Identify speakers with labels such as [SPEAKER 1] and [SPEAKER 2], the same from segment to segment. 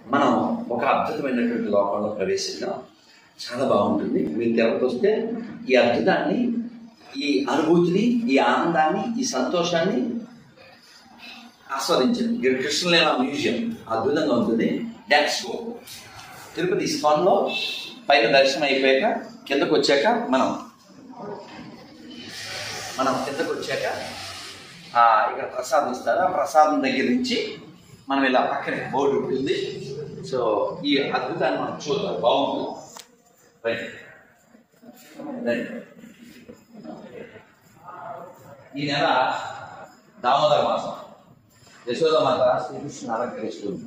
[SPEAKER 1] మనం ఒక అద్భుతమైనటువంటి లోకంలో ప్రవేశిద్దాం చాలా బాగుంటుంది మీరు తిరుపతి వస్తే ఈ అద్భుతాన్ని ఈ అనుభూతిని ఈ ఆనందాన్ని ఈ సంతోషాన్ని ఆస్వాదించండి ఇక్కడ కృష్ణలీల మ్యూజియం అద్భుతంగా ఉంటుంది డ్యాన్స్ షో తిరుపతి ఇస్కాన్లో పైన దర్శనం అయిపోయాక కిందకు వచ్చాక మనం మనం కిందకు వచ్చాక ఆ, ఇక్కడ ప్రసాదం ఇస్తారు ఆ ప్రసాదం దగ్గర నుంచి మనం ఇలా పక్కనే బోర్డు ఉంటుంది సో ఈ అద్భుతాన్ని మనం చూద్దాం బాగుంటుంది రైట్ రైట్ ఈ నెల దామోదర మాసం యశోదమాత శ్రీకృష్ణుని అలంకరిస్తుంది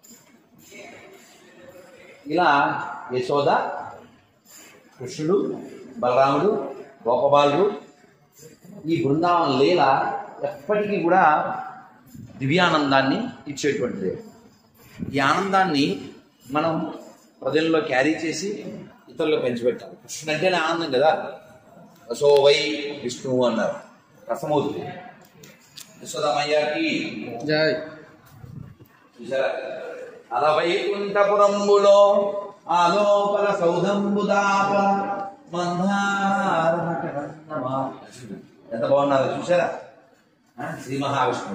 [SPEAKER 1] ఇలా యశోద కృష్ణుడు బలరాముడు గోపబాలుడు ఈ బృందావన లీల ఎప్పటికీ కూడా దివ్యానందాన్ని ఇచ్చేటువంటిది ఈ ఆనందాన్ని మనం ప్రజల్లో క్యారీ చేసి ఇతరులు పెంచిపెట్టాలి కృష్ణుడు అంటేనే ఆనందం కదా రసో వై విష్ణువు అన్నారు రసమూర్తి యశోదమయ్యకి
[SPEAKER 2] జై
[SPEAKER 1] చూసారా అలా వైకుంఠపురంబులో ఆలోపల సౌధంబుదాప మందార మకరందమా. ఎంత బాగున్నారు చూసారా ఆ, శ్రీ మహావిష్ణువు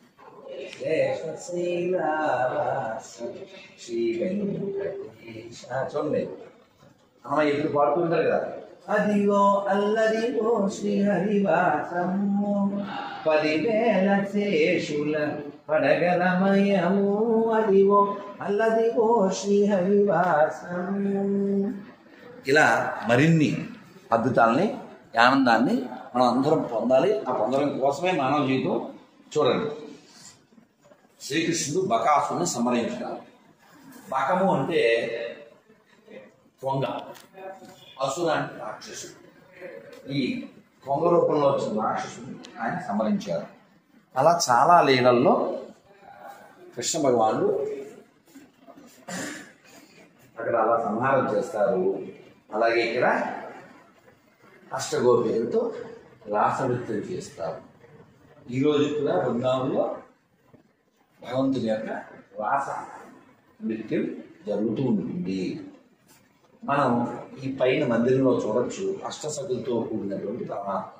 [SPEAKER 1] శేషశైలవాస శ్రీ వెంకటేశ. చూడండి అమ్మ ఎప్పుడు పాడుతూ ఉంటారు కదా అదిగో అల్లదిగో శ్రీ హరివాసము పదివేల శేషుల పడగలమయము అదిగో అల్లదిగో శ్రీ హరివాసము ఇలా మరిన్ని అద్భుతాలని ఆనందాన్ని మనం అందరం పొందాలి ఆ పొందడం కోసమే మానవ జీవితం చూడండి శ్రీకృష్ణుడు బకాసుని సంహరించారు బకము అంటే కొంగ అసుర అంటే రాక్షసుడు ఈ కొంగ రూపంలో వచ్చిన రాక్షసుని ఆయన సంహరించారు అలా చాలా లీలల్లో కృష్ణ భగవానుడు అక్కడ అలా సంహారం చేస్తారు అలాగే ఇక్కడ అష్టగోపికలతో రాసనృత్యం చేస్తారు ఈరోజు కూడా బృందావనంలో భగవంతుని యొక్క రాస నృత్యం జరుగుతూ ఉంటుంది మనం ఈ పైన మందిరంలో చూడొచ్చు అష్టసతులతో కూడినటువంటి ప్రమాదం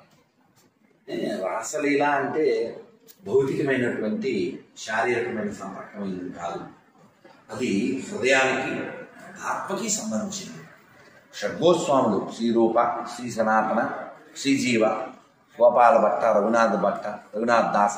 [SPEAKER 1] రాసలీల అంటే భౌతికమైనటువంటి శారీరకమైన సంపర్కం ఇది కాదు అది హృదయానికి ఆత్మకి సంబంధించింది షడ్గోస్వాములు శ్రీరూప శ్రీ సనాతన శ్రీజీవ గోపాల భట్ట రఘునాథ్ భట్ట రఘునాథ్ దాస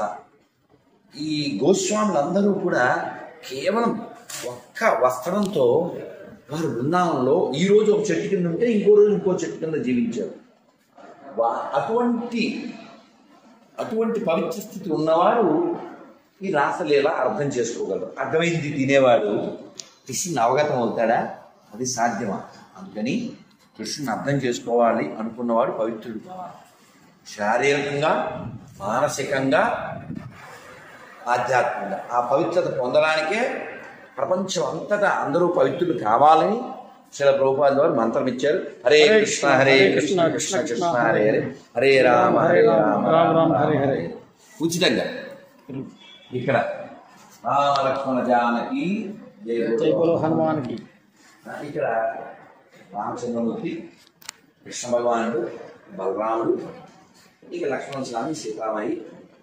[SPEAKER 1] ఈ గోస్వాములందరూ కూడా కేవలం ఒక్క వస్త్రంతో వారు బృందావనంలో ఈ రోజు ఒక చెట్టు కింద ఉంటే ఇంకో రోజు ఇంకో చెట్టు కింద జీవించారు వా- అటువంటి అటువంటి పవిత్ర స్థితి ఉన్నవాడు ఈ రాసలీల అర్థం చేసుకోగలరు అర్థమైంది తినేవాడు కృష్ణుని అవగతం అవుతాడా అది సాధ్యమా అందుకని కృష్ణుని అర్థం చేసుకోవాలి అనుకున్నవాడు పవిత్రుడు కావాలి శారీరకంగా మానసికంగా ఆధ్యాత్మికంగా ఆ పవిత్రత పొందడానికే ప్రపంచం అంతటా అందరూ పవిత్రులు కావాలని శిల ప్రభుపాద వారు మంత్రం ఇచ్చారు హరే కృష్ణ హరే కృష్ణ కృష్ణ కృష్ణ హరే హరే హరే రామ హరే రామ
[SPEAKER 2] రామ రామ హరే హరే.
[SPEAKER 1] ఉచితంగా ఇక్కడ రామ లక్ష్మణ జానకి జయ
[SPEAKER 2] జై బోలో హనుమాన్కి
[SPEAKER 1] ఇక్కడ రామచంద్రమూర్తి కృష్ణ భగవానుడు బలరాముడు ఇక లక్ష్మణ స్వామి సీతామాయి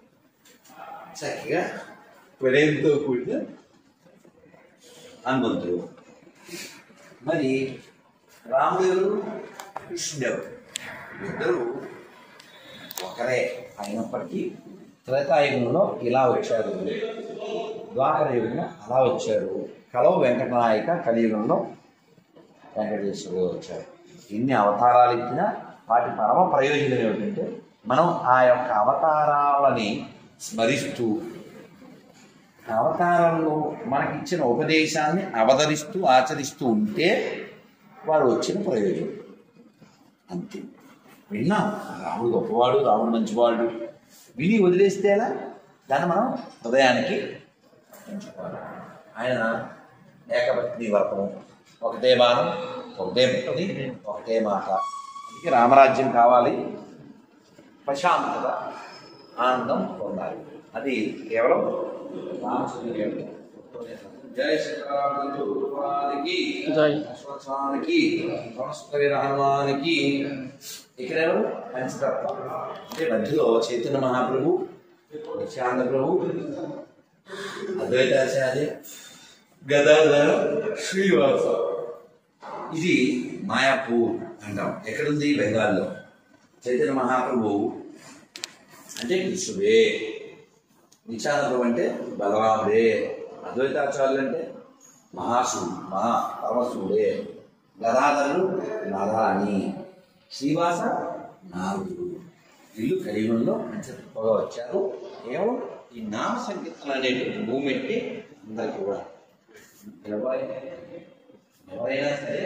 [SPEAKER 1] చక్కగా ప్రేమతో కూడిన హనుమంతుడు మరి రాముడు ఎవరు కృష్ణుడు ఎవరు ఇద్దరు ఒకరే అయినప్పటికీ త్రేతాయుగంలో ఇలా వచ్చారు ద్వాపర యుగంలో అలా వచ్చారు కలవ వెంకటనాయక కలియుగంలో వెంకటేశ్వరుడు వచ్చారు ఎన్ని అవతారాలు ఇచ్చినా వాటి పరమ ప్రయోజనం ఏమిటంటే మనం ఆ యొక్క అవతారాలని స్మరిస్తూ ఆ అవతారంలో మనకిచ్చిన ఉపదేశాన్ని అవతరిస్తూ ఆచరిస్తూ ఉంటే వారు వచ్చిన ప్రయోజనం అంతే విన్నాం రాముడు గొప్పవాడు రాముడు మంచివాడు విని వదిలేస్తే ఎలా దాన్ని మనం హృదయానికి ఉంచుకోవాలి ఆయన ఏకపత్ని వ్రతము ఒకటే బాణం ఒకటే పుట్టది ఒకటే మాట అందుకే రామరాజ్యం కావాలి ప్రశాంతత ఆనందం పొందాలి అది కేవలం రామచంద్రుడి యొక్క జై శ్రీరాముడు భగవానికి
[SPEAKER 2] జై.
[SPEAKER 1] అశ్వత్థానికి సంస్కృతి హనుమానికి ఇక్కడ ఎవరు పంచతత్వ అంటే మధ్యలో చైతన్య మహాప్రభు నిత్యానంద ప్రభు అద్వైతాచార్య గదాధర శ్రీవాస ఇది మాయాపూర్ అంటాం ఎక్కడుంది బెంగాల్లో చైతన్య మహాప్రభు అంటే కృష్ణుడే నిత్యానంద ప్రభు అంటే బలరాముడే అద్వైతాచార్యులు అంటే మహాశివుడు మహా పరమశివుడే గదాధరుడు నారాయణి శ్రీవాస నారదుడు వీళ్ళు కలియుగంలో అంత గొప్పగా వచ్చారు కేవలం ఈ నామ సంకీర్తన అనేటువంటి మూమెంట్ అందరికి కూడా ఎవరైనా ఎవరైనా సరే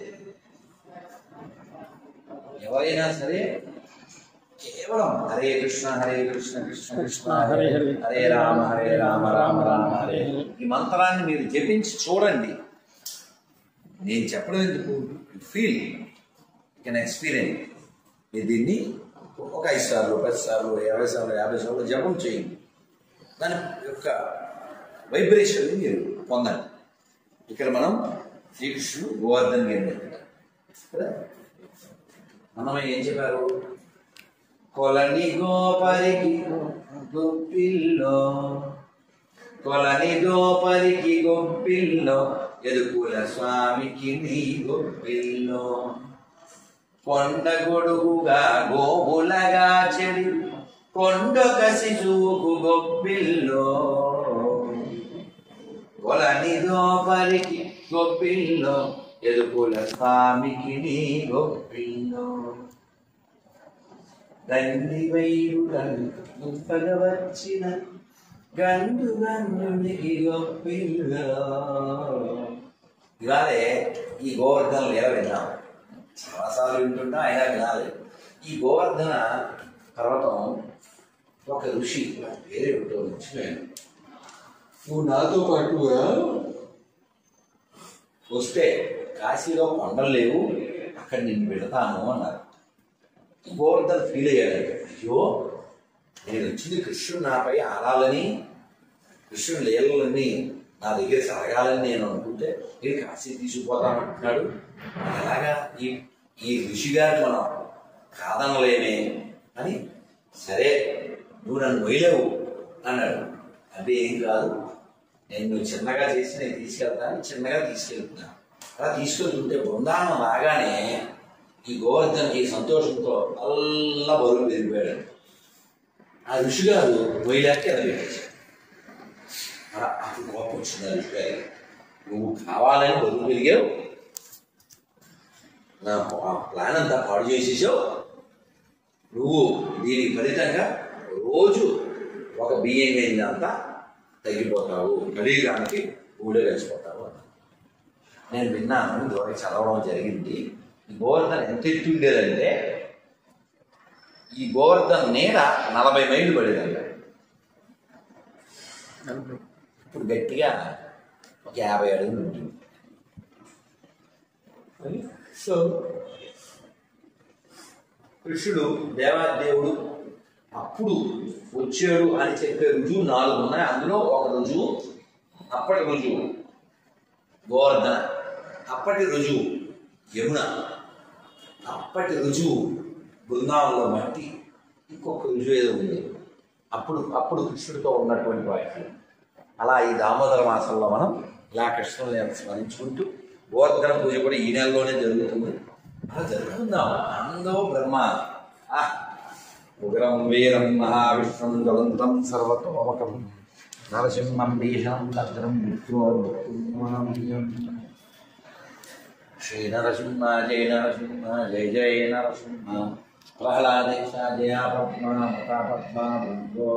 [SPEAKER 1] ఎవరైనా సరే కేవలం హరే కృష్ణ హరే కృష్ణ కృష్ణ కృష్ణ హరే హరే హరే రామ హరే రామ రామ రామ హరే హరే. ఈ మంత్రాన్ని మీరు జపించి చూడండి నేను చెప్పడం ఎందుకు ఫీల్ కెన్ ఎక్స్పీరియన్స్ మీరు దీన్ని ఒక ఐదు సార్లు పది సార్లు యాభై సార్లు యాభై సార్లు జపం చేయండి దాని యొక్క వైబ్రేషన్ మీరు పొందండి ఇక్కడ మనం శ్రీకృష్ణుడు గోవర్ధన్ గారిని కదా అన్నమయ్య ఏం చెప్పారు కొలని గోపరికి గొప్పిల్లో కొలని గోపరికి గొప్పిల్లో ఎదుకుల స్వామికి నీ గొప్పిల్లో కొండ గొడుగుగా గోవులగా చెడి కొండ కసి చూకు గొప్పిల్లో కొలని గోపరికి గొప్పిల్లో ఎదుకుల స్వామికి నీ గొప్పిల్లో దండి వైరులను గుంపగ వచ్చిన గండు గండునికి గొప్పిల్లో ఇవాళే ఈ గోవర్ధన లీల విన్నాం చాలాసార్లు వింటుంటా అయినా వినాలి ఈ గోవర్ధన పర్వతం ఒక ఋషి వేరే ఏమిటో మర్చిపోయాను నువ్వు నాతో పాటుగా వస్తే కాశీలో కొండలు లేవు అక్కడ నిన్ను పెడతాను అన్నారు గోవర్ధన్ ఫీల్ అయ్యాడు అయ్యో నేను వచ్చింది కృష్ణుడు నాపై ఆడాలని కృష్ణుడు లీలలన్నీ నా దగ్గర జరగాలని నేను అనుకుంటే నేను కాశీ తీసుకుపోతానంటున్నాడు అలాగా ఈ ఈ ఋషి గారిని మనం కాదనలేమే అని సరే నువ్వు నన్ను మొయ్యలేవు అన్నాడు అదే ఏం కాదు నేను నువ్వు చిన్నగా చేసి నేను తీసుకెళ్తాను చిన్నగా తీసుకెళ్తున్నా అలా తీసుకెళ్తుంటే బృందావనం రాగానే ఈ గోవర్ధన్కి సంతోషంతో అల్లా బరువు పెరిగిపోయాడు ఆ ఋషి గారు మొయ్యలేక ఎదగేశాడు అలా అప్పుడు కోపం వచ్చింది ఆ ఋషి గారికి నువ్వు కావాలని బరువు పెరిగావు నా ఆ ప్లాన్ అంతా పాడు చేసేసావు నువ్వు దీనికి ఫలితంగా రోజు ఒక బియ్యం వేయిందంతా తగ్గిపోతావు శరీరానికి ఊడే వేసిపోతావు అన్నాడు. నేను విన్నాను ఇదివరకు చదవడం జరిగింది ఈ గోవర్ధన్ ఎంత ఎత్తు ఉండేదంటే ఈ గోవర్ధన్ నీడ నలభై మైళ్ళు పడేదంట ఇప్పుడు గట్టిగా ఒక యాభై అడుగులు ఉంటుంది అని సో కృష్ణుడు దేవాదేవుడు అప్పుడు వచ్చాడు అని చెప్పే రుజువు నాలుగు ఉన్నాయి అందులో ఒక రుజువు అప్పటి రుజువు గోవర్ధన అప్పటి రుజువు యమున అప్పటి రుజువు బృందావనంలో మట్టి ఇంకొక రుజువు ఏదో ఉంది అప్పుడు అప్పుడు కృష్ణుడితో ఉన్నటువంటి వాటి అలా ఈ దామోదర మాసంలో మనం ఇలా కృష్ణుని స్మరించుకుంటూ గోవర్ధన పూజ కూడా ఈ నెలలోనే జరుగుతుంది అలా జరుపుకుందాం ఆనందో బ్రహ్మ ఆ, ఉగ్రం వీరం మహావిష్ణుం జ్వలంతం సర్వతోమకం నరసింహం భీషణం భద్రం విష్ణు శ్రీ నరసింహ జయ నరసింహ జయ జయ నరసింహ ప్రహ్లాదేశ జయ పద్మ మత పద్మ భృంగో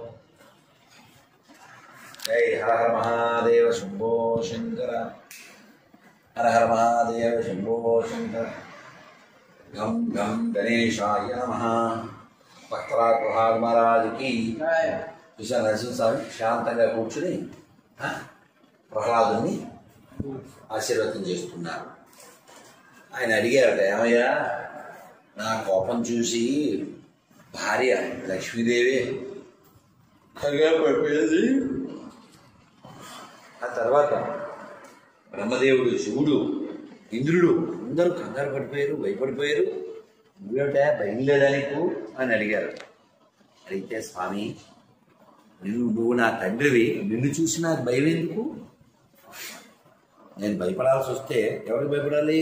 [SPEAKER 1] జై హర హర మహాదేవ శంభో శంకర హర హర మహాదేవ శంభో శంకర గం గం గణేశాయ నమ భక్తరాజ్ ప్రహాద్ మహారాజుకి విశాల నరసింహస్వామి శాంతంగా కూర్చుని ఆ, ప్రహ్లాదుని ఆశీర్వదం చేస్తున్నారు ఆయన అడిగారట ఏమయ్యా నా కోపం చూసి భార్య లక్ష్మీదేవి కంగారు పడిపోయేది ఆ తర్వాత బ్రహ్మదేవుడు శివుడు ఇంద్రుడు అందరూ కంగారు పడిపోయారు భయపడిపోయారు నువ్వేమిటా భయం లేదా నీకు అని అడిగారు అడిగితే స్వామి నిన్ను నువ్వు నా తండ్రివి నిన్ను చూసి నాకు భయం ఎందుకు నేను భయపడాల్సి వస్తే ఎవరికి భయపడాలి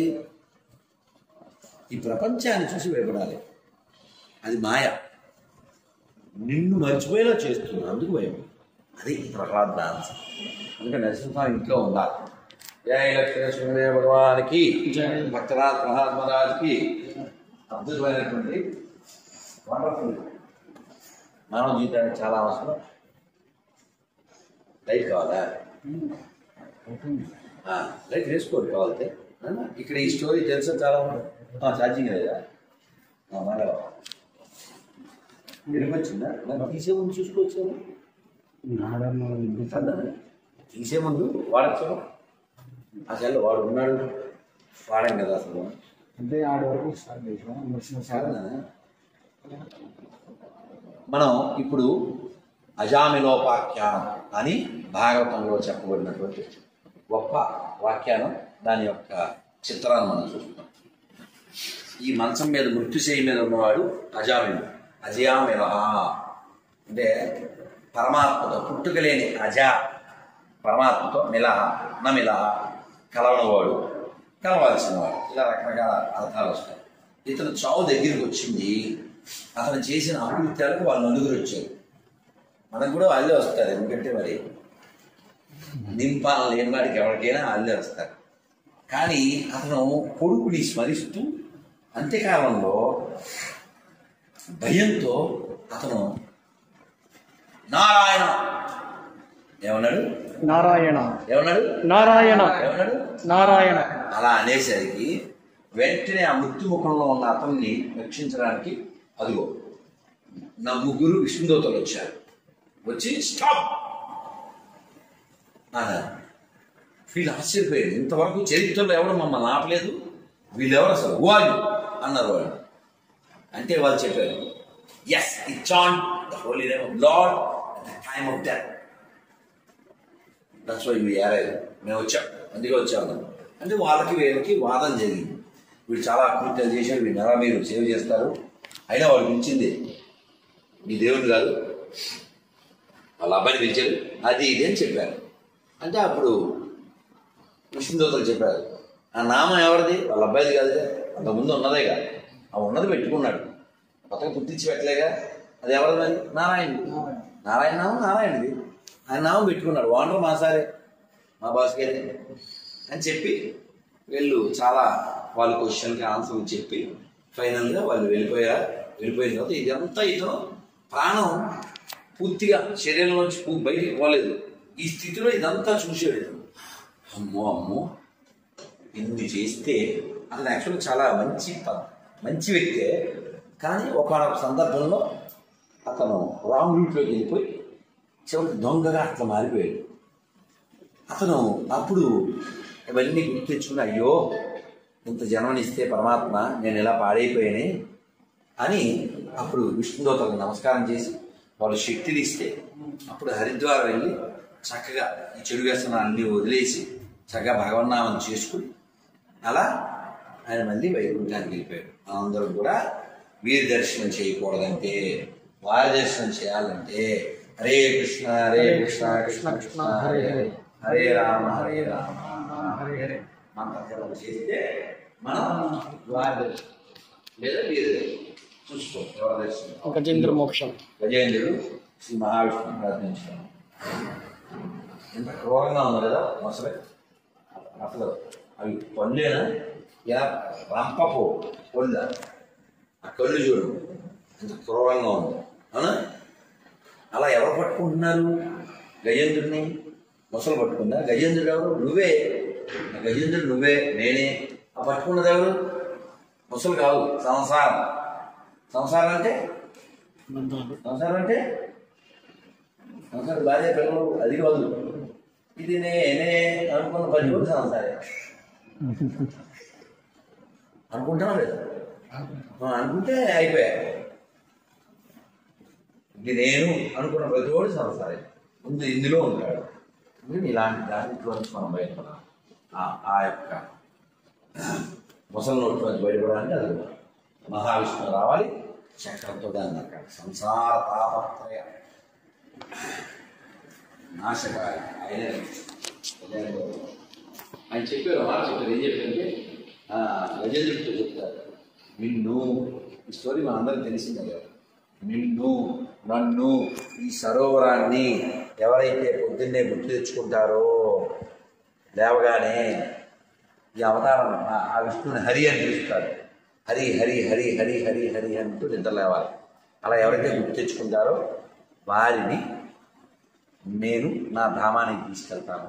[SPEAKER 1] ఈ ప్రపంచాన్ని చూసి భయపడాలి అది మాయ నిన్ను మర్చిపోయేలా చేస్తుంది అందుకు భయం అది ప్రహ్లాద్ డాన్స్ అందుకే నరసింహస్వామి ఇంట్లో ఉండాలి జయ లక్ష్మీనరసింహదేవ భగవానికి
[SPEAKER 2] జై.
[SPEAKER 1] భక్తరాజ్ ప్రహ్లాద్ మహారాజ్కి అద్భుతమైనటువంటి వండర్ఫుల్ మానవ జీవితానికి చాలా అవసరం లైట్ కావాలా ఆ, లైట్ వేసుకోండి కావాలంటే ఆ, ఇక్కడ ఈ స్టోరీ తెలుసా చాలా ఛార్జింగ్ లేదా ఆ, మళ్ళా వినిపించిందా నాకు తీసే ముందు చూసుకోవచ్చు తీసే ముందు వాడచ్చు అసలు వాడు ఉన్నాడు వాడం కదా అసలు
[SPEAKER 2] అంటే ఆడి వరకు స్టార్ట్ చేసాం నరసింహ సార్
[SPEAKER 1] కాదా? మనం ఇప్పుడు అజామిలోపాఖ్యానం అని భాగవతంలో చెప్పబడినటువంటి గొప్ప వాక్యానం దాని యొక్క చిత్రాన్ని మనం చూస్తున్నాం ఈ మంచం మీద మృత్యుశయ్య మీద ఉన్నవాడు అజామిలు అజయామిల అంటే పరమాత్మతో పుట్టుకలేని అజ పరమాత్మతో మిలహ నమిలహ కలవనవాడు కలవాల్సినవాడు ఇలా రకరకాల అర్థాలు వస్తాయి ఇతను చావు దగ్గరికి వచ్చింది అతను చేసిన అకృత్యాలకు వాళ్ళు నలుగురు వచ్చారు మనకు కూడా వాళ్ళే వస్తారు ఎందుకంటే మరి నింపాలను లేని వాడికి ఎవరికైనా వాళ్ళే వస్తారు కానీ అతను కొడుకుని స్మరిస్తూ అంత్యకాలంలో భయంతో అతను నారాయణ ఏమన్నాడు
[SPEAKER 2] నారాయణ
[SPEAKER 1] ఏమన్నాడు
[SPEAKER 2] నారాయణ
[SPEAKER 1] ఏమన్నాడు
[SPEAKER 2] నారాయణ
[SPEAKER 1] అలా అనేసరికి వెంటనే ఆ మృత్యు ముఖంలో ఉన్న అతన్ని రక్షించడానికి అదిగో నా ముగ్గురు విష్ణుదూతలు వచ్చారు వచ్చి స్టాప్ అన్నారు వీళ్ళు ఆశ్చర్యపోయారు ఇంతవరకు చరిత్రలో ఎవరు మమ్మల్ని ఆపలేదు వీళ్ళెవరు అసలు వాళ్ళు అన్నారు వాళ్ళు అంటే వాళ్ళు చెప్పారు yes it's on the holy name of lord the time of death that's why we arrive మేము వచ్చాం అందుకే వచ్చాము అంటే వాళ్ళకి వీళ్ళకి వాదన జరిగింది వీడు చాలా అకృత్యాలు చేశాడు వీడిని ఎలా మీరు సేవ్ చేస్తారు అయినా వాడు పిలిచింది మీ దేవుడు కాదు వాళ్ళ అబ్బాయిని పిలిచారు అది ఇది అని చెప్పారు అంటే అప్పుడు విష్ణుదూతలు చెప్పారు ఆ నామం ఎవరిది వాళ్ళ అబ్బాయిది కాదుగా అంత ముందు ఉన్నదేగా ఆ ఉన్నది పెట్టుకున్నాడు కొత్తగా పుట్టించి పెట్టలేగా అది ఎవరిది మరి నారాయణ నారాయణ నామం నారాయణది ఆయన నామం పెట్టుకున్నాడు ఓనర్ మా సారే మా బాస్ గారి అని చెప్పి వీళ్ళు చాలా వాళ్ళ క్వశ్చన్కి ఆన్సర్ చెప్పి ఫైనల్గా వాళ్ళు వెళ్ళిపోయారు వెళ్ళిపోయిన తర్వాత ఇదంతా ఇతను ప్రాణం పూర్తిగా శరీరంలోంచి పూ- బయటికి పోలేదు ఈ స్థితిలో ఇదంతా చూసాడు ఇతను అమ్మో అమ్మో ఇన్ని చేస్తే అతను యాక్చువల్గా చాలా మంచి ప- మంచి వ్యక్తే కానీ ఒక సందర్భంలో అతను రాంగ్ రూట్లోకి వెళ్ళిపోయి చివరికి దొంగగా అట్లా మారిపోయాడు అతను అప్పుడు ఇవన్నీ గుర్తు తెచ్చుకుని అయ్యో ఇంత జన్మనిస్తే పరమాత్మ నేను ఇలా పాడైపోయానే అని అప్పుడు విష్ణుదోతలకు నమస్కారం చేసి వాళ్ళు శక్తిని ఇస్తే అప్పుడు హరిద్వారం వెళ్ళి చక్కగా ఈ చెడు వ్యసనాలన్నీ వదిలేసి చక్కగా భగవన్నామం చేసుకుని అలా ఆయన మళ్ళీ వైకుంఠానికి వెళ్ళిపోయాడు అందరం కూడా వీరి దర్శనం చేయకూడదంటే వారి దర్శనం చేయాలంటే హరే కృష్ణ హరే కృష్ణ కృష్ణ కృష్ణ హరే హరే హరే రామ హరే రామ
[SPEAKER 2] హరే హరే
[SPEAKER 1] మంత్రజపం చేస్తే మనం వారి దర్శనం లేదా వీరి దర్శనం చూసుకో ఎవరి దర్శనం
[SPEAKER 2] గజేంద్ర మోక్షం
[SPEAKER 1] గజేంద్రుడు శ్రీ మహావిష్ణువు ప్రార్థించాడు ఎంత క్రూరంగా ఉంది కదా మొసలి అసలు అవి పళ్ళేనా ఇలా రంపపు పళ్ళ ఆ కళ్ళు చూడు ఎంత క్రూరంగా ఉంది అవునా అలా ఎవరు పట్టుకుంటున్నారు గజేంద్రుడిని మొసలు పట్టుకుందా గజేంద్రుడు ఎవరు నువ్వే ఆ గజేంద్రుడు నువ్వే నేనే ఆ పట్టుకున్నది ఎవరు మొసలు కాదు సంసారం సంసారం అంటే
[SPEAKER 2] బంధాలు
[SPEAKER 1] సంసారం అంటే సంసారం భార్య పిల్లలు అది కాదు ఇది నేనే అనుకున్న పని కూడా సంసారే అనుకుంటున్నా లేదా ఆ, అనుకుంటే అయిపోయా ఇది నేను అనుకున్న ప్రతి వాడు సంసారే ముందు ఇందులో ఉంటాడు అందుకని ఇలాంటి దాంట్లో నుంచి మనం బయటపడాలి ఆ- ఆ యొక్క ముసలి నోట్లో నుంచి బయటపడాలంటే అది మహావిష్ణువు రావాలి చక్రంతో దాన్ని నరకాలి సంసార తాపత్రయ నాశకాలి ఆయనే ఆయన చెప్పారు మాట చెప్పారు ఏం చెప్పారంటే ఆ, గజేంద్రుడితో చెప్తారు నిన్ను ఈ స్టోరీ మనందరికి తెలిసిందే కదా నిన్ను నన్ను ఈ సరోవరాన్ని ఎవరైతే పొద్దున్నే గుర్తు తెచ్చుకుంటారో లేవగానే ఈ అవతారం ఆ- ఆ విష్ణుని హరి అని పిలుస్తారు హరి హరి హరి హరి హరి హరి అంటూ నిద్ర లేవాలి అలా ఎవరైతే గుర్తు తెచ్చుకుంటారో వారిని నేను నా ధామానికి తీసుకెళ్తాను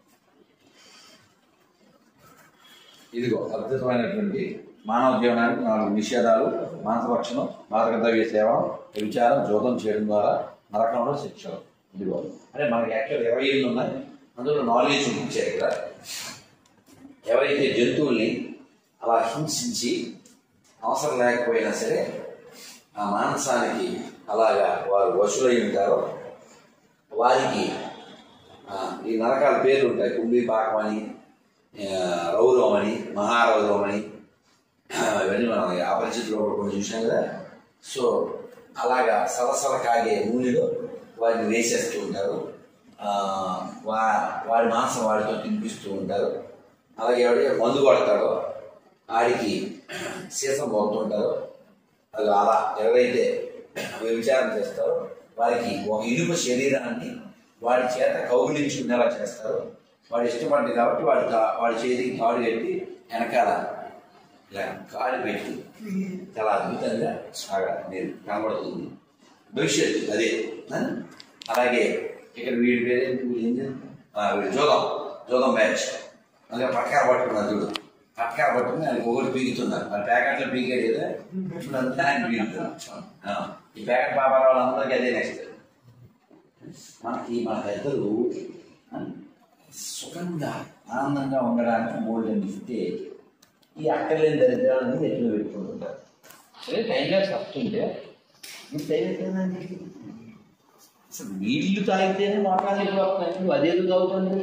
[SPEAKER 1] ఇదిగో అద్భుతమైనటువంటి మానవ జీవనానికి నాలుగు నిషేధాలు మానసపక్షణం మాదకద్రవ్య సేవనం విచారం జోదం చేయడం ద్వారా నరకంలో శిక్షలు ఇదిగో అంటే మనకి యాక్చువల్ ఇరవై ఏళ్ళు ఉన్నాయి అందులో నాలెడ్జ్ ఇచ్చారు ఇక్కడ ఎవరైతే జంతువుల్ని అలా హింసించి అవసరం లేకపోయినా సరే ఆ మాంసానికి అలాగా వారు వశులై ఉంటారో వారికి ఆ, ఈ నరకాల పేర్లు ఉంటాయి కుంభి పాకం అని ఆ, రౌరవం అని మహారౌరవం అని ఆ, ఇవన్నీ మనం ఆ పరిస్థితిలో కూడా కొన్ని చూసాం కదా సో అలాగా సలసల కాగే నూనెలో వారిని వేసేస్తూ ఉంటారు ఆ, వా వారి మాంసం వాడితో తినిపిస్తూ ఉంటారు అలాగే ఎవరైతే మందు కొడతాడో ఆడికి సీసం పోతుంటారో అది అలా ఎవరైతే విచారం చేస్తారో వారికి ఒక ఇనుప శరీరాన్ని వాడి చేత కౌగిలించుకునేలా చేస్తారు వాడు ఇష్టపడ్డది కాబట్టి వాడి తా- వాడి చేతికి తాడు కట్టి వెనకాల ఇలా కాలు పెట్టి చాలా అద్భుతంగా సాగాలి మీరు కనబడుతుంది భవిష్యత్తు అదే ఆ? అలాగే ఇక్కడ వీడి పేరు ఏంటి? ఆ, వీడు జోదం జోదం మ్యాచ్ అలాగే పక్కా పట్టుకున్నారు చూడు పక్కా పట్టుకుని ఆయన ఒకటి పీకుతున్నారు మరి ప్యాకెట్లో పీకేది కదా ఇప్పుడంతా ఆయన పీకుతున్నారు ఆ, ఈ ప్యాకెట్ పాపాల వాళ్ళందరికీ అదే నెక్స్ట్ మనకి మన పెద్దలు ఆ, సుఖంగా ఆనందంగా ఉండడానికి మూడు ఇస్తే ఈ అక్కర్లేని దరిద్రాలన్నీ ఎట్లు పెట్టుకుంటుంటారు సరే టైంగా చెప్తుంటే నీకు టైం అయిపోయిందండి అసలు నీళ్లు తాగితేనే మోకాలు అయిపోతున్నాయి నువ్వు అదేదో తాగుతుంది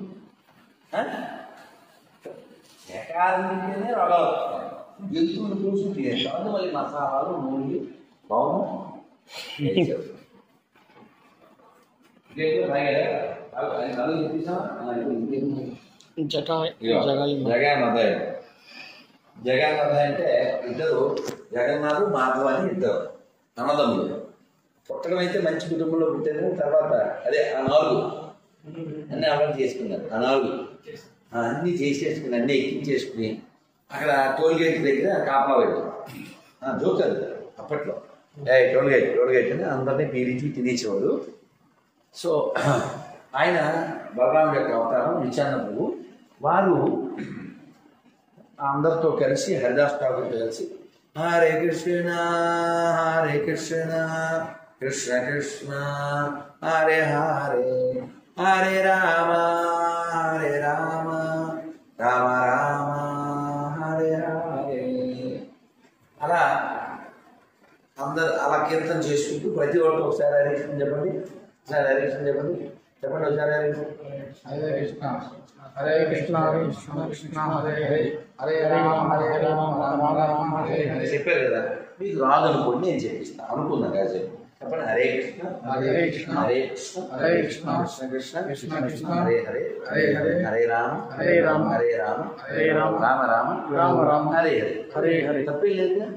[SPEAKER 1] శాకాహారం తింటేనే రోగాలు వస్తున్నాయి జంతువులు చూసి కాదు మళ్ళీ మసాలాలు నూనెలు బాగున్నా
[SPEAKER 2] జటా జగాయి
[SPEAKER 1] జగన్నాథ జగన్నాథ అంటే ఇద్దరు జగన్నాథ్ మాధవ్ అని ఇద్దరు అన్నదమ్ములు పుట్టడం అయితే మంచి కుటుంబంలో పుట్టారు తర్వాత అదే ఆ నాలుగు అన్ని అలవాటు చేసుకున్నారు ఆ నాలుగు ఆ, అన్ని చేసేసుకుని అన్ని ఎక్కించేసుకుని అక్కడ టోల్ గేట్ దగ్గర కాపలా పెట్టారు జోకర్ అప్పట్లో ఏ టోల్ గేట్ టోల్ గేట్ అని అందరినీ పీడించి తినేసేవాడు సో ఆయన బలరాముడి యొక్క అవతారం నిత్యానంద ప్రభు వారు అందరితో కలిసి హరిదాస్ ఠాకూర్తో కలిసి హరే కృష్ణ హరే కృష్ణ కృష్ణ కృష్ణ హరే హరే హరే రామ హరే రామ రామ రామ హరే హరే అలా అందరు అలా కీర్తన చేసుకుంటూ ప్రతి ఒక్కరు ఒకసారి హరే కృష్ణ చెప్పండి ఒకసారి హరే కృష్ణ చెప్పండి చెప్పండి ఒకసారి హరే కృష్ణ
[SPEAKER 3] హరే కృష్ణ హరే కృష్ణ హరే కృష్ణ కృష్ణ హరే హరే హరే రామ హరే రామ రామ రామ హరే హరే
[SPEAKER 1] చెప్పారు కదా మీకు రాదు అనుకోండి నేను చెప్పిస్తాను అనుకున్నాను కదా చెప్పి చెప్పండి హరే కృష్ణ
[SPEAKER 3] హరే కృష్ణ
[SPEAKER 1] హరే కృష్ణ
[SPEAKER 3] హరే కృష్ణ
[SPEAKER 1] కృష్ణ కృష్ణ
[SPEAKER 3] కృష్ణ కృష్ణ
[SPEAKER 1] హరే హరే
[SPEAKER 3] హరే హరే
[SPEAKER 1] హరే రామ
[SPEAKER 3] హరే రామ
[SPEAKER 1] హరే రామ
[SPEAKER 3] హరే రామ
[SPEAKER 1] రామ రామ
[SPEAKER 3] రామ రామ
[SPEAKER 1] హరే హరే
[SPEAKER 3] హరే హరే
[SPEAKER 1] తప్పేం లేదు కదా?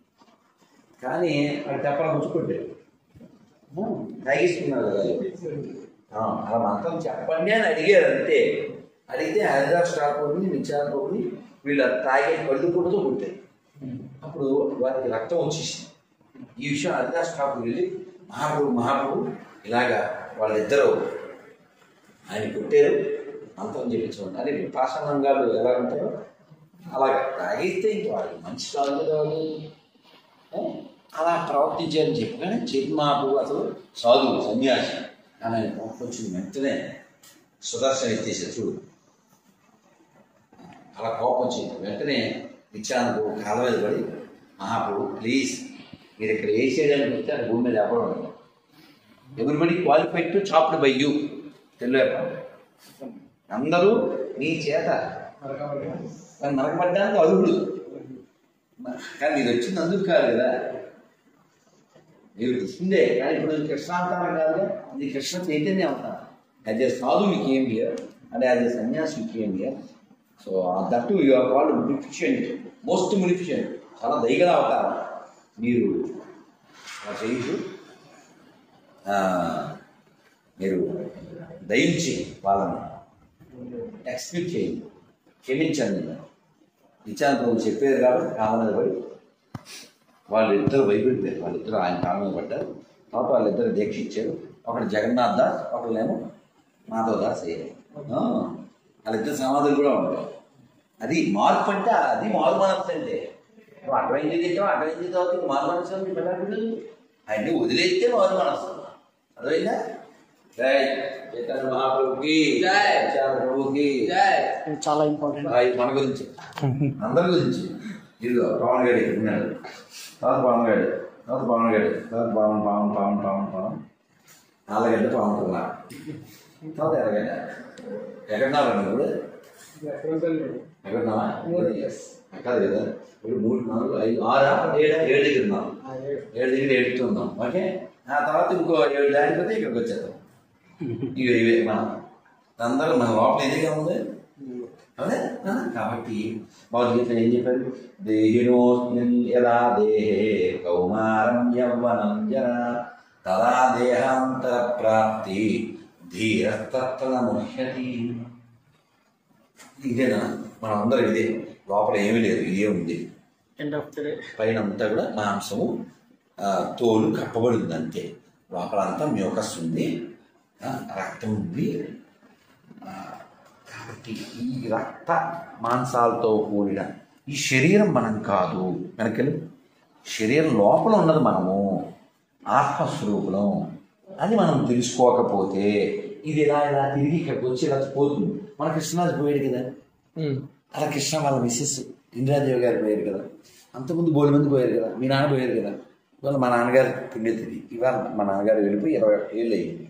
[SPEAKER 1] కానీ అది చెప్పాలని ఉంచుకుంటారు తాగిస్తున్నారు కదా ఆ, అలా మంత్రం చెప్పండి అని అడిగారు అంతే అడిగితే హరిదాస్ ఠాకూర్ని నిత్యానందని వీళ్ళ తాగే కళ్ళు కూడా పుట్టాయి అప్పుడు వారికి రక్తం వచ్చేసింది ఈ విషయం హరిదాస్ ఠాకూర్ వెళ్ళి మహాప్రభు మహాప్రభు ఇలాగా వాళ్ళిద్దరూ ఆయన పుట్టారు మంత్రం చెప్పించమని అదే పాషాణంగాలు ఎలా ఉంటారో అలాగా తాగిస్తే ఇంక వాళ్ళకి మంచి కాదు కదా వాళ్ళు ఏ? అలా ప్రవర్తించారని చెప్పగానే చెప్పి మహాప్రభు అసలు సాధువు సన్యాసి అని ఆయన కొంచెం వెంటనే సుదర్శన ఎత్తేసారు చూడు అలా కోపం వచ్చింది వెంటనే నిత్యానంద కాళ్ళ మీద పడి మహాప్రభు ప్లీజ్ మీరు ఇక్కడ వేసేయడానికి వస్తే అది భూమి మీద ఎవరు ఉండదు everybody qualified to chopped by you తెలియ అందరూ నీ చేత కానీ నరకబడ్డానికి అర్హుడు కానీ మీరు వచ్చింది అందుకు కాదు కదా మీరు కృష్ణుడే కానీ ఇప్పుడు కృష్ణ అవతారం కాదుగా ఇది కృష్ణ చైతన్య అవతారం as a sadhu you came here and as a sanyasi you came here so that you are called munificent most munificent చాలా దయగల అవతారం మీరు అలా చేయొచ్చు ఆ, మీరు దయించి వాళ్ళని ఎక్స్పెక్ట్ చేయండి క్షమించండి నిత్యానంద ప్రభు చెప్పారు కాబట్టి కాళ్ళ మీద పడి వాళ్ళిద్దరు భయపడిపోయారు వాళ్ళిద్దరు ఆయన కాళ్ళ మీద పడ్డారు తర్వాత వాళ్ళిద్దరు దీక్ష ఇచ్చారు ఒకడు జగన్నాథ్ దాస్ ఒకళ్ళేమో మాధవ్ దాస్ అయ్యారు ఆ, వాళ్ళిద్దరు సమాధులు కూడా ఉంటాయి అది మార్పు అంటే అది మారు మనస్సు అంటే నువ్వు అడ్వైంది తింటావు అడ్వైంది తర్వాత మారు మనస్సు అని పిల్లలు ఆయన్ని వదిలేస్తే మారు మనస్సు అర్థమైందా జై చైతన్య మహాప్రభుకి
[SPEAKER 3] జై.
[SPEAKER 1] నిత్యానంద ప్రభుకి
[SPEAKER 3] జై
[SPEAKER 2] ఇది చాలా ఇంపార్టెంట్
[SPEAKER 1] ఆ, ఇది మన గురించి అందరి గురించి ఇదిగో పవన్ గారు ఇక్కడ ఉన్నాడు తర్వాత పవన్ గారు తర్వాత పవన్ గారు తర్వాత పవన్ పవన్ పవన్ పవన్ పవన్ నాలుగంట పవన్ కుమార్ తర్వాత ఎరగంట ఎక్కడున్నారు ఇప్పుడు ఎక్కడున్నావా కాదు కదా ఇప్పుడు మూడు నాలుగు ఐదు ఆరా ఏడా ఏడు దగ్గర ఉన్నాం ఏడు దగ్గర ఏడుతూ ఉన్నాం ఓకే ఆ తర్వాత ఇంకో ఏడు దాటిపోతే ఇక్కడికి వచ్చేద్దాం ఇవి ఇవే మనం అందరూ మన లోపల ఎదిగా ఉంది అవునా ఆ, కాబట్టి భగవద్గీత ఏం చెప్పారు దేహినోస్మిన్ యదా దేహే కౌమారం యవ్వనం జన తదా దేహాంతర ప్రాప్తి ధీరస్తత్వ ముహ్యతి ఇదేనా మనం అందరం ఇదే లోపల ఏమీ లేదు ఇదే ఉంది
[SPEAKER 2] ఎండ్ ఆఫ్ ది డే
[SPEAKER 1] పైన అంతా కూడా మాంసము ఆ, తోలు కప్పబడి ఉంది అంతే లోపల అంతా మ్యూకస్ ఉంది ఆ, రక్తం ఉంది ఆ, కాబట్టి ఈ రక్త మాంసాలతో కూడిన ఈ శరీరం మనం కాదు వెనకలు శరీరం లోపల ఉన్నది మనము ఆత్మస్వరూపులం అది మనం తెలుసుకోకపోతే ఇది ఇలా ఇలా తిరిగి ఇక్కడికి వచ్చి ఇలా పోతుంది మన కృష్ణరాజు పోయాడు కదా అలా కృష్ణ వాళ్ళ మిస్సెస్ ఇందిరాదేవి గారు పోయారు కదా అంతకుముందు బోలు మంది పోయారు కదా మీ నాన్న పోయారు కదా ఇవాళ మా నాన్నగారు పుణ్యతిథి ఇవాళ మా నాన్నగారు వెళ్ళిపోయి ఇరవై ఒక్క ఏళ్ళు అయ్యింది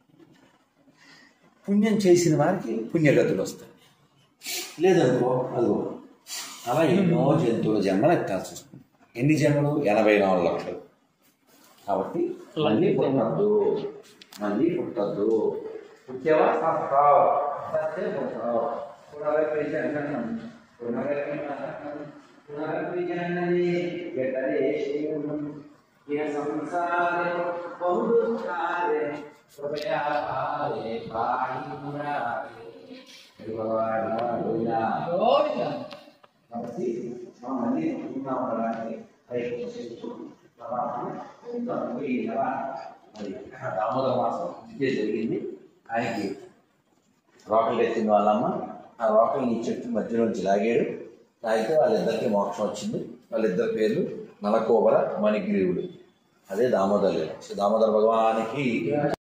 [SPEAKER 1] పుణ్యం చేసిన వారికి పుణ్యగతులు వస్తాయి లేదనుకో అదిగో అలా ఎన్నో జంతువుల జన్మలు ఎత్తాల్సి వస్తుంది ఎన్ని జన్మలు ఎనభై నాలుగు లక్షలు కాబట్టి మళ్ళీ పుట్టద్దు మళ్ళీ పుట్టద్దు పుట్టేవా సస్తావు సస్తే పుట్టావు పునరపి జననం పునరపి మరణం పునరపి జనని జఠరే శివం ఇహ సంసారే బహు దుఃఖారే కృపయా పారే పాహి మురారే భగవాన్ గోవిందా
[SPEAKER 3] గోవింద
[SPEAKER 1] కాబట్టి మనం మళ్ళీ పుట్టిన వాళ్ళని ప్రయత్నం చేస్తూ తర్వాత ఇంకా ఈ నెల మరి దామోదర మాసం ఇదే జరిగింది ఆయనకి రోకలు ఎత్తిన వాళ్ళమ్మ ఆ రోకల్ని ఈ చెట్టు మధ్యలోంచి లాగాడు లాగితే వాళ్ళిద్దరికి మోక్షం వచ్చింది వాళ్ళిద్దరి పేర్లు నలకోబర మణిగ్రీవుడు అదే దామోదరుడు సో దామోదర భగవానికి